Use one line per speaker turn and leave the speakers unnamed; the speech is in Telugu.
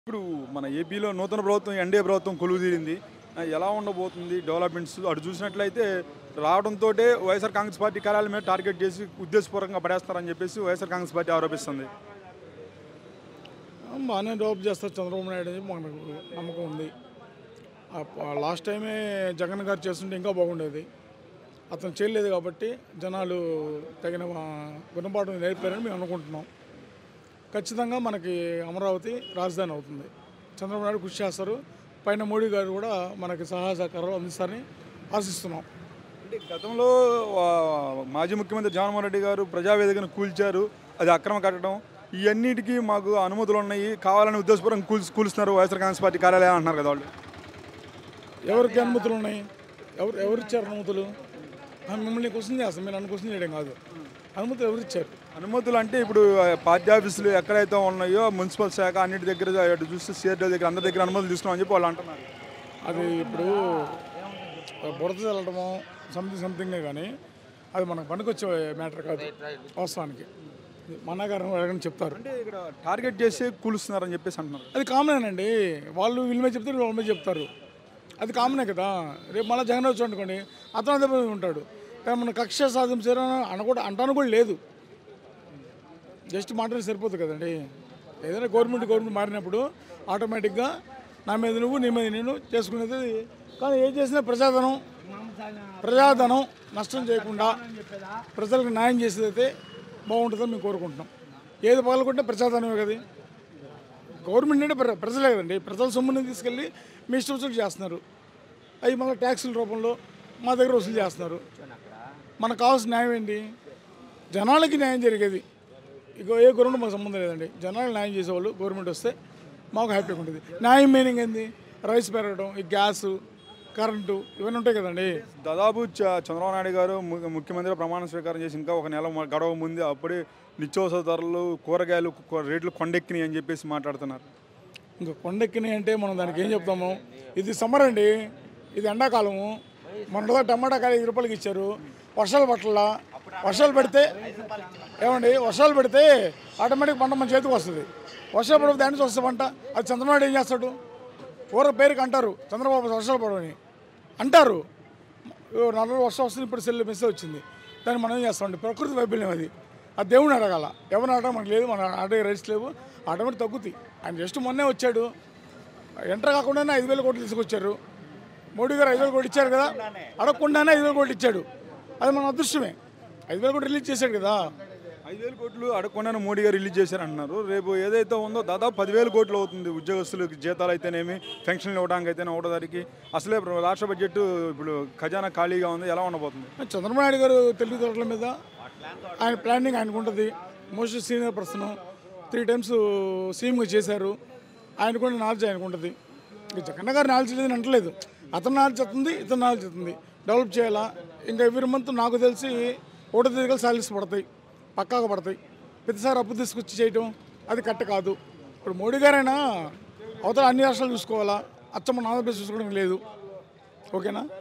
ఇప్పుడు మన ఏపీలో నూతన ప్రభుత్వం ఎన్డీఏ ప్రభుత్వం కొలువు తీరింది ఆ, ఎలా ఉండబోతుంది డెవలప్మెంట్స్ అటు చూసినట్లయితే రావడంతో వైఎస్ఆర్ కాంగ్రెస్ పార్టీ కార్యాలయం మీద టార్గెట్ చేసి ఉద్దేశపూర్వకంగా పడేస్తారని చెప్పేసి వైఎస్ఆర్ కాంగ్రెస్ పార్టీ ఆరోపిస్తుంది
బాగానే డెవలప్ చేస్తారు చంద్రబాబు నాయుడు అని మనకు నమ్మకం ఉంది లాస్ట్ టైమే జగన్ గారు చేస్తుంటే ఇంకా బాగుండేది అతను చేయలేదు కాబట్టి జనాలు తగిన ఆ, గుణపాఠం నేర్పారని మేము అనుకుంటున్నాం ఖచ్చితంగా మనకి అమరావతి రాజధాని అవుతుంది చంద్రబాబు నాయుడు కృషి చేస్తారు పైన మోడీ గారు కూడా మనకి సహాయ సహకారాలు అందిస్తారని ఆశిస్తున్నాం
అంటే గతంలో ఆ, మాజీ ముఖ్యమంత్రి జగన్మోహన్ రెడ్డి గారు ప్రజావేదికను కూల్చారు అది అక్రమ కట్టడం ఇవన్నిటికీ మాకు అనుమతులు ఉన్నాయి కావాలని ఉద్దేశపూర్వకంగా కూల్చి కూలుస్తున్నారు వైఎస్ఆర్ కాంగ్రెస్ పార్టీ కార్యాలయం అంటున్నారు కదా వాళ్ళు
ఎవరికి అనుమతులు ఉన్నాయి ఎవరు ఎవరు ఇచ్చారు అనుమతులు ఆ, మిమ్మల్ని క్వశ్చన్ చేస్తాం మీరు నన్ను క్వశ్చన్ చేయడం కాదు అనుమతులు ఎవరు ఇచ్చారు
అనుమతులు అంటే ఇప్పుడు ఆ, పార్టీ ఆఫీసులు ఎక్కడైతే ఉన్నాయో మున్సిపల్ శాఖ అన్నిటి దగ్గర అటు చూస్తే సిఆర్డీ దగ్గర అందరి దగ్గర అనుమతులు తీసుకున్నామని చెప్పి వాళ్ళు అంటున్నారు
అది ఇప్పుడు బురద చల్లడము సంథింగ్ సంథింగే కానీ అది మనకు పనికొచ్చే మ్యాటర్ కాదు వాస్తవానికి మన గారు అడగని చెప్తారు
అంటే ఇక్కడ టార్గెట్ చేసి కూలుస్తున్నారని చెప్పేసి అంటున్నారు
అది కామన్ అండి వాళ్ళు వీళ్ళ మీద చెప్తారు వాళ్ళ మీద చెప్తారు అది కామనే కదా రేపు మళ్ళీ జగన్ వచ్చి అనుకోండి అతను అదే పని ఉంటాడు కానీ మన కక్ష సాధించారు అనకూడదు అంటాను కూడా లేదు జస్ట్ మాట్లాడి సరిపోతుంది కదండి ఏదైనా గవర్నమెంట్ గవర్నమెంట్ మారినప్పుడు ఆటోమేటిక్గా నా మీద నువ్వు నీ మీద నేను చేసుకునేది కానీ ఏం చేసినా ప్రజాధనం ప్రజాధనం నష్టం చేయకుండా ప్రజలకు న్యాయం చేసేదైతే బాగుంటుందని మేము కోరుకుంటున్నాం ఏది పగలకుంటే ప్రజాధనమే కదా గవర్నమెంట్ అంటే ప్ర- ప్రజలే కదండి ప్రజల సొమ్ముని తీసుకెళ్ళి మీ ఇష్టం వచ్చినట్టు చేస్తున్నారు అవి మళ్ళీ ట్యాక్సుల రూపంలో మా దగ్గర వసూలు చేస్తున్నారు మనకు కావాల్సిన న్యాయం ఏంటి జనాలకి న్యాయం జరిగేది ఇక ఏ గవర్నమెంట్ మాకు సంబంధం లేదండి జనాలకు న్యాయం చేసేవాళ్ళు గవర్నమెంట్ వస్తే మాకు హ్యాపీగా ఉంటుంది న్యాయం మీనింగ్ ఏంది రైస్ పెరగడం ఈ గ్యాసు కరెంటు ఇవన్నీ ఉంటాయి కదండి
దాదాపు చ- చంద్రబాబు నాయుడు గారు ము- ముఖ్యమంత్రిగా ప్రమాణ స్వీకారం చేసి ఇంకా ఒక నెల మ- గడవ ముందు అప్పుడే నిత్యావసర ధరలు కూరగాయలు కొ- రేట్లు కొండెక్కినాయి అని చెప్పేసి మాట్లాడుతున్నారు
ఇంకా కొండెక్కినాయి అంటే మనం దానికి ఏం చెప్తాము ఇది సమ్మర్ అండి ఇది ఎండాకాలము మన టమాటా కాయ ఐదు రూపాయలకి ఇచ్చారు వర్షాలు పట్ల వర్షాలు పెడితే ఏమండి వర్షాలు పెడితే ఆటోమేటిక్ పంట మన చేతికి వస్తుంది వర్షాలు పడితే దాని నుంచి వస్తే పంట అది చంద్రబాబు నాయుడు ఏం చేస్తాడు ఊర పేరుకి అంటారు చంద్రబాబు వర్షాలు పడవని అంటారు ఓ నల్ల వర్షం వస్తుంది ఇప్పుడు సెల్ మెసేజ్ వచ్చింది దాన్ని మనం ఏం చేస్తామండి ప్రకృతి వైఫల్యం అది ఆ దేవుని అడగాల ఎవరిని అడగ మనకు లేదు మన అడిగే రైట్స్ లేవు ఆటోమేటిక్ తగ్గుతాయి ఆయన జస్ట్ మొన్నే వచ్చాడు ఎంటర్ కాకుండానే ఐదు వేల కోట్లు తీసుకొచ్చారు మోడీ గారు ఐదు వేల కోట్లు ఇచ్చారు కదా అడగకుండానే ఐదు వేల కోట్లు ఇచ్చాడు అది మన అదృష్టమే ఐదు వేల కోట్లు రిలీజ్ చేశాడు కదా
ఐదు వేల కోట్లు అడగకుండానే మోడీ గారు రిలీజ్ చేశారంటున్నారు రేపు ఏదైతే ఉందో దాదాపు పదివేల కోట్లు అవుతుంది ఉద్యోగస్తులకు జీతాలు అయితేనేమి పెన్షన్లు ఇవ్వడానికి అయితేనే ఒకటో తారీఖు అసలే ఇప్పుడు రాష్ట్ర బడ్జెట్ ఇప్పుడు ఖజానా ఖాళీగా ఉంది ఎలా ఉండబోతుంది
చంద్రబాబు నాయుడు గారు తెలివితేటల మీద ఆయన ప్లానింగ్ ఆయనకు ఉంటుంది most senior person three times సీఎంగా చేశారు ఆయన కూడా నాలెడ్జ్ ఆయనకు ఉంటుంది ఇక జగన్ గారు నాలెడ్జ్ లేదని అంటలేదు అతను నాలెడ్జ్ వస్తుంది ఇతను నాలెడ్జ్ వస్తుంది డెవలప్ చేయాలా ఇంకా ఎవ్రీ మంత్ నాకు తెలిసి ఒకటో తేదీగా సాలరీస్ పడతాయి పక్కాగా పడతాయి ప్రతిసారి అప్పు తీసుకొచ్చి చేయటం అది కరెక్ట్ కాదు ఇప్పుడు మోడీ గారైనా అవతల అన్ని రాష్ట్రాలు చూసుకోవాలా అచ్చమ్మ ఆంధ్రప్రదేశ్ చూసుకోవడం లేదు ఓకేనా